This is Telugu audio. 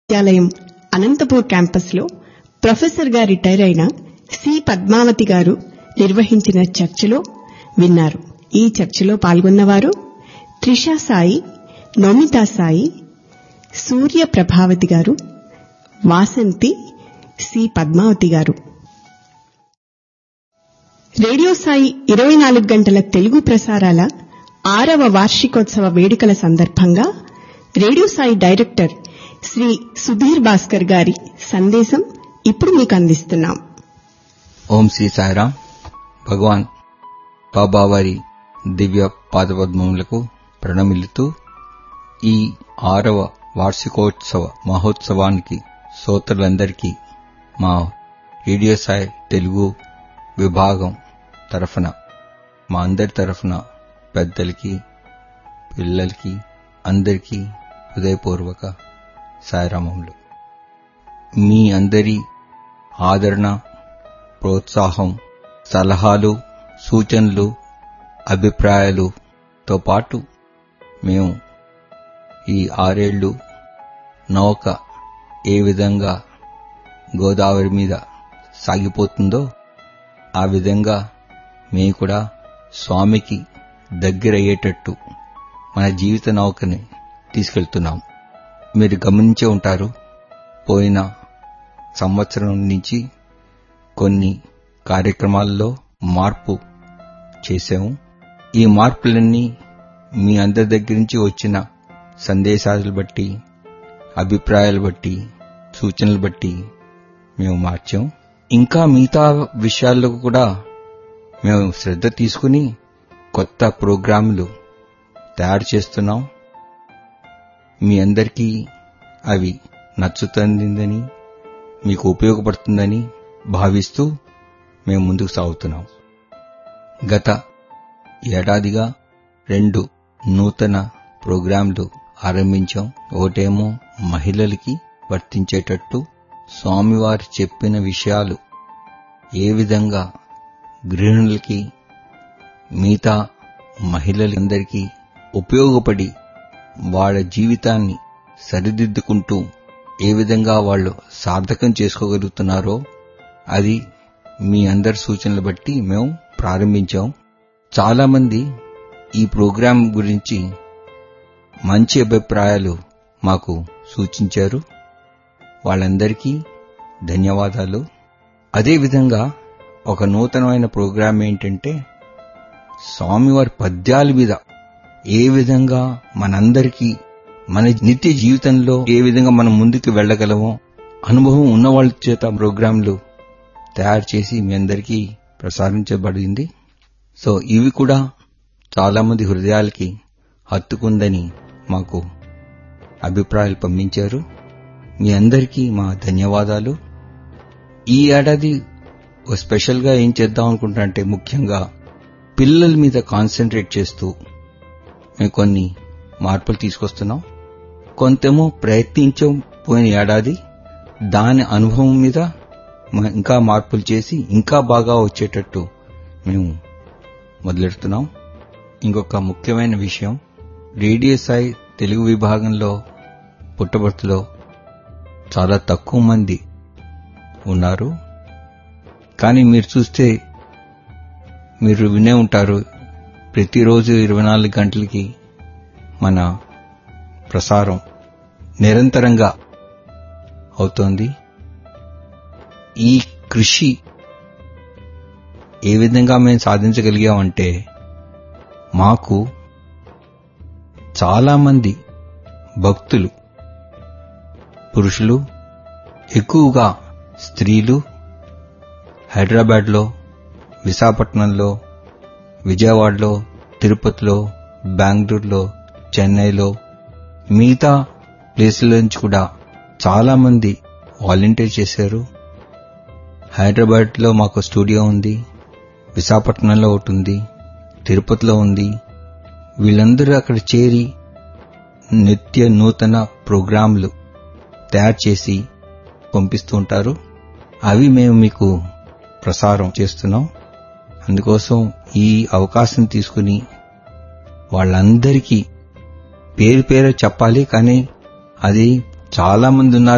విద్యాలయం అనంతపూర్ క్యాంపస్లో ప్రొఫెసర్గా రిటైర్ అయిన సి పద్మావతి గారు నిర్వహించిన చర్చలో విన్నారు ఈ చర్చలో పాల్గొన్నవారు త్రిషా సాయి నోమితా సాయి సూర్య ప్రభావతి గారు వాసంతి సి పద్మావతి గారు రేడియో సాయి ఇరవై నాలుగు గంటల తెలుగు ప్రసారాల ఆరవ వార్షికోత్సవ వేడుకల సందర్భంగా రేడియో సాయి డైరెక్టర్ శ్రీ సుధీర్ భాస్కర్ గారి సందేశం ఇప్పుడు మీకు అందిస్తున్నాం ఓం శ్రీ సాయిరాం భగవాన్ బాబావారి దివ్య పాదపద్మములకు ప్రణమిల్లుతూ ఈ ఆరవ వార్షికోత్సవ మహోత్సవానికి శ్రోతలందరికీ మా రేడియో సాయి తెలుగు విభాగం తరఫున మా అందరి తరఫున పెద్దలకి పిల్లలకి అందరికీ హృదయపూర్వక సాయిరామములు మీ అందరి ఆదరణ ప్రోత్సాహం సలహాలు సూచనలు అభిప్రాయాలుతో పాటు మేము ఈ ఆరేళ్లు నౌక ఏ విధంగా గోదావరి మీద సాగిపోతుందో ఆ విధంగా మేము కూడా స్వామికి దగ్గరయ్యేటట్టు మన జీవిత నౌకని తీసుకెళ్తున్నాం మీరు గమనించే ఉంటారు పోయిన సంవత్సరం నుంచి కొన్ని కార్యక్రమాల్లో మార్పు చేశాము ఈ మార్పులన్నీ మీ అందరి దగ్గర నుంచి వచ్చిన సందేశాలు బట్టి అభిప్రాయాలు బట్టి సూచనలు బట్టి మేము మార్చాం ఇంకా మిగతా విషయాల్లో కూడా మేము శ్రద్ధ తీసుకుని కొత్త ప్రోగ్రాంలు తయారు చేస్తున్నాం మీ అందరికీ అవి నచ్చుతుందని మీకు ఉపయోగపడుతుందని భావిస్తూ మేము ముందుకు సాగుతున్నాం గత ఏడాదిగా రెండు నూతన ప్రోగ్రాంలు ఆరంభించాం ఒకటేమో మహిళలకి వర్తించేటట్టు స్వామివారు చెప్పిన విషయాలు ఏ విధంగా గృహిణులకి మిగతా మహిళలందరికీ ఉపయోగపడి వాళ్ళ జీవితాన్ని సరిదిద్దుకుంటూ ఏ విధంగా వాళ్ళు సార్థకం చేసుకోగలుగుతున్నారో అది మీ అందరి సూచనలు బట్టి మేము ప్రారంభించాం చాలామంది ఈ ప్రోగ్రాం గురించి మంచి అభిప్రాయాలు మాకు సూచించారు వాళ్ళందరికీ ధన్యవాదాలు అదేవిధంగా ఒక నూతనమైన ప్రోగ్రాం ఏంటంటే స్వామివారి పద్యాల మీద ఏ విధంగా మనందరికీ మన నిత్య జీవితంలో ఏ విధంగా మనం ముందుకు వెళ్ళగలమో అనుభవం ఉన్న వాళ్ళ చేత ప్రోగ్రాంలు తయారు చేసి మీ అందరికీ ప్రసారించబడింది సో ఇవి కూడా చాలామంది హృదయాలకి హత్తుకుందని మాకు అభిప్రాయాలు పంపించారు మీ అందరికీ మా ధన్యవాదాలు ఈ ఏడాది ఓ స్పెషల్గా ఏం చేద్దాం అనుకుంటా అంటే ముఖ్యంగా పిల్లల మీద కాన్సన్ట్రేట్ చేస్తూ మేము కొన్ని మార్పులు తీసుకొస్తున్నాం కొంతేమో ప్రయత్నించాం పోయిన ఏడాది దాని అనుభవం మీద ఇంకా మార్పులు చేసి ఇంకా బాగా వచ్చేటట్టు మేము మొదలెడుతున్నాం ఇంకొక ముఖ్యమైన విషయం రేడియో సాయి తెలుగు విభాగంలో పుట్టబర్తిలో చాలా తక్కువ మంది ఉన్నారు కానీ మీరు చూస్తే మీరు వినే ఉంటారు ప్రతిరోజు ఇరవై నాలుగు గంటలకి మన ప్రసారం నిరంతరంగా అవుతోంది ఈ కృషి ఏ విధంగా మేము సాధించగలిగామంటే మాకు చాలామంది భక్తులు పురుషులు ఎక్కువగా స్త్రీలు హైదరాబాద్లో విశాఖపట్నంలో విజయవాడలో తిరుపతిలో బెంగళూరులో చెన్నైలో మిగతా ప్లేసుల నుంచి కూడా చాలామంది వాలంటీర్ చేశారు హైదరాబాద్లో మాకు స్టూడియో ఉంది విశాఖపట్నంలో ఒకటి ఉంది తిరుపతిలో ఉంది వీళ్ళందరూ అక్కడ చేరి నిత్య నూతన ప్రోగ్రాంలు తయారు చేసి పంపిస్తూ ఉంటారు అవి మేము మీకు ప్రసారం చేస్తున్నాం అందుకోసం ఈ అవకాశం తీసుకుని వాళ్ళందరికీ పేరు పేరు చెప్పాలి కానీ అది చాలా మంది ఉన్నారు